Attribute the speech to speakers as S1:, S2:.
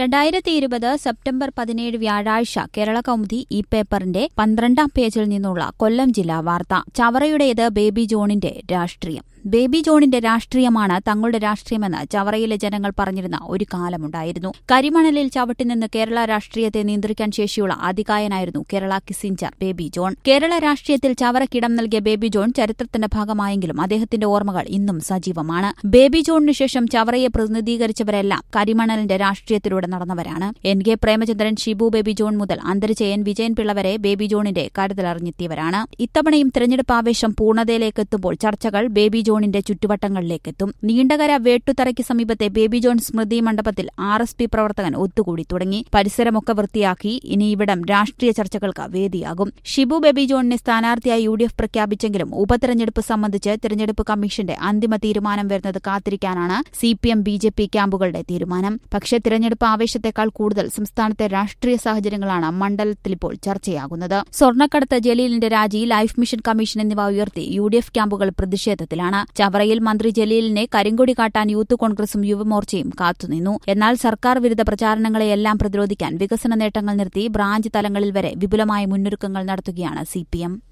S1: രണ്ടായിരത്തി ഇരുപത് സെപ്റ്റംബർ പതിനേഴ് വ്യാഴാഴ്ച കേരള കൗമുദി ഈ പേപ്പറിന്റെ പന്ത്രണ്ടാം പേജിൽ നിന്നുള്ള കൊല്ലം ജില്ലാ വാർത്ത ചവറയുടേത് ബേബി ജോണിന്റെ രാഷ്ട്രീയം ബേബി ജോണിന്റെ രാഷ്ട്രീയമാണ് തങ്ങളുടെ രാഷ്ട്രീയമെന്ന് ചവറയിലെ ജനങ്ങൾ പറഞ്ഞിരുന്ന ഒരു കാലമുണ്ടായിരുന്നു കരിമണലിൽ ചവിട്ടിനിന്ന് കേരള രാഷ്ട്രീയത്തെ നിയന്ത്രിക്കാൻ ശേഷിയുള്ള അതികായനായിരുന്നു കേരള കിസിഞ്ചർ ബേബി ജോൺ കേരള രാഷ്ട്രീയത്തിൽ ചവറക്കിടം നൽകിയ ബേബി ജോൺ ചരിത്രത്തിന്റെ ഭാഗമായെങ്കിലും അദ്ദേഹത്തിന്റെ ഓർമ്മകൾ ഇന്നും സജീവമാണ് ബേബി ജോണിനു ശേഷം ചവറയെ പ്രതിനിധീകരിച്ചവരെല്ലാം കരിമണലിന്റെ രാഷ്ട്രീയത്തിലൂടെ നടന്നവരാണ് എൻ കെ പ്രേമചന്ദ്രൻ ഷിബു ബേബി ജോൺ മുതൽ അന്തരിച്ച എൻ വിജയൻ പിള്ള വരെ ബേബി ജോണിന്റെ കരുതലറിഞ്ഞെത്തിയവരാണ് ഇത്തവണയും തെരഞ്ഞെടുപ്പ് ആവേശം പൂർണ്ണതയിലേക്ക് എത്തുമ്പോൾ ചർച്ചകൾ ബേബി ജോണിന്റെ ചുറ്റുവട്ടങ്ങളിലേക്കെത്തും നീണ്ടകര വേട്ടുതറയ്ക്ക് സമീപത്തെ ബേബി ജോൺ സ്മൃതി മണ്ഡപത്തിൽ ആർ എസ് പി പ്രവർത്തകൻ ഒത്തുകൂടി തുടങ്ങി പരിസരമൊക്കെ വൃത്തിയാക്കി ഇനി ഇവിടം രാഷ്ട്രീയ ചർച്ചകൾക്ക് വേദിയാകും ഷിബു ബേബി ജോണിനെ സ്ഥാനാർത്ഥിയായി യു ഡി എഫ് പ്രഖ്യാപിച്ചെങ്കിലും ഉപതെരഞ്ഞെടുപ്പ് സംബന്ധിച്ച് തെരഞ്ഞെടുപ്പ് കമ്മീഷന്റെ അന്തിമ തീരുമാനം വരുന്നത് കാത്തിരിക്കാനാണ് C P M B J P ക്യാമ്പുകളുടെ തീരുമാനം പക്ഷേ തിരഞ്ഞെടുപ്പ് ആവേശത്തെക്കാൾ കൂടുതൽ സംസ്ഥാനത്തെ രാഷ്ട്രീയ സാഹചര്യങ്ങളാണ് മണ്ഡലത്തിലിപ്പോൾ ചർച്ചയാകുന്നത് സ്വർണ്ണക്കടത്ത് ജലീലിന്റെ രാജി ലൈഫ് മിഷൻ കമ്മീഷൻ എന്നിവ ഉയർത്തി യു ഡി എഫ് ക്യാമ്പുകൾ പ്രതിഷേധത്തിലാണ് ചവറയിൽ മന്ത്രി ജലീലിനെ കരിങ്കൊടി കാട്ടാൻ യൂത്ത് കോൺഗ്രസും യുവമോർച്ചയും കാത്തുനിന്നു എന്നാൽ സർക്കാർ വിരുദ്ധ പ്രചാരണങ്ങളെയെല്ലാം പ്രതിരോധിക്കാൻ വികസന നേട്ടങ്ങൾ നിർത്തി ബ്രാഞ്ച് തലങ്ങളിൽ വരെ വിപുലമായ മുന്നൊരുക്കങ്ങൾ നടത്തുകയാണ് സിപിഎം